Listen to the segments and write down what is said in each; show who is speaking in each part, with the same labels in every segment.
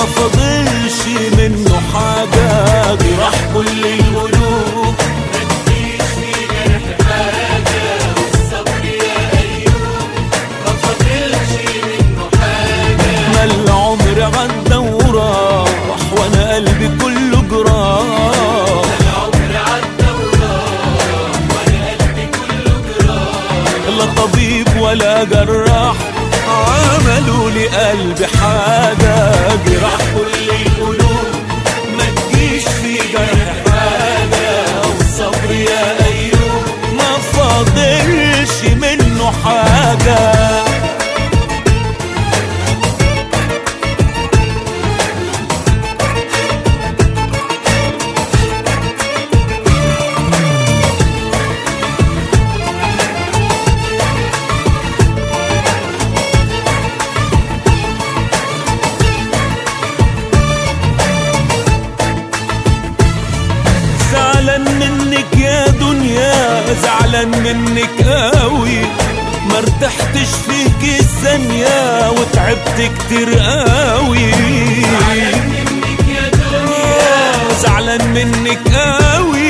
Speaker 1: ما فضلش منه حاجة جراح كل القلوب
Speaker 2: مفيش في جرح حاجة والصبر يا أيوب ما فاضلش منه حاجة
Speaker 1: ما العمر عدى وراح وانا قلبي كله جراح
Speaker 2: العمر عدى وراح وأنا قلبي كله جراح
Speaker 1: لا طبيب ولا جراح عملوا لي قلبي حاجة جراح كل القلوب ما تجيش في جرح حاجة والصبر يا أيوب ما فاضلش منه حاجة زعلان منك يا دنيا زعلان منك قوي ما ارتحتش فيك الثانية وتعبت كتير قوي
Speaker 2: زعلان منك يا دنيا
Speaker 1: زعلان منك قوي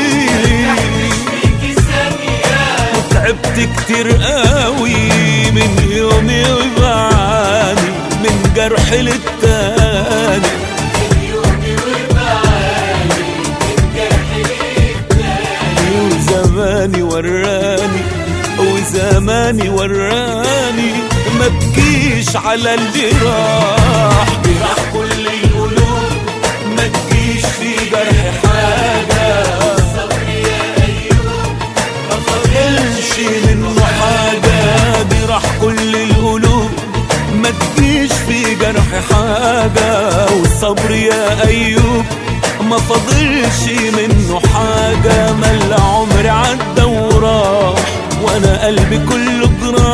Speaker 2: فيك ثانية
Speaker 1: تعبت كتير قوي من يومي وبعاني من جرح للتاني
Speaker 2: يومي وبعاني من جرح للتاني
Speaker 1: وزماني وراني وزماني وراني ما تجيش على اللي راح جراح كل القلوب ما تجيش في جرح حاجة
Speaker 2: الصبر يا أيوب
Speaker 1: ما فضلش منه حاجة جراح كل القلوب ما تجيش في جرح حاجة والصبر يا أيوب ما فضلش منه حاجة ما العمر عدى وراح وأنا قلبي كله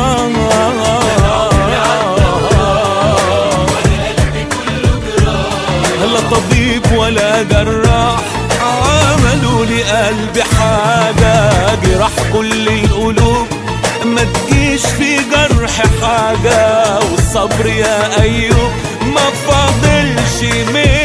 Speaker 1: جراح
Speaker 2: قلبي كله جراح
Speaker 1: لا طبيب ولا جراح عملوا لي قلبي حاجة جراح كل القلوب ما تجيش في جرح حاجة والصبر يا أيوب ما فاضلش من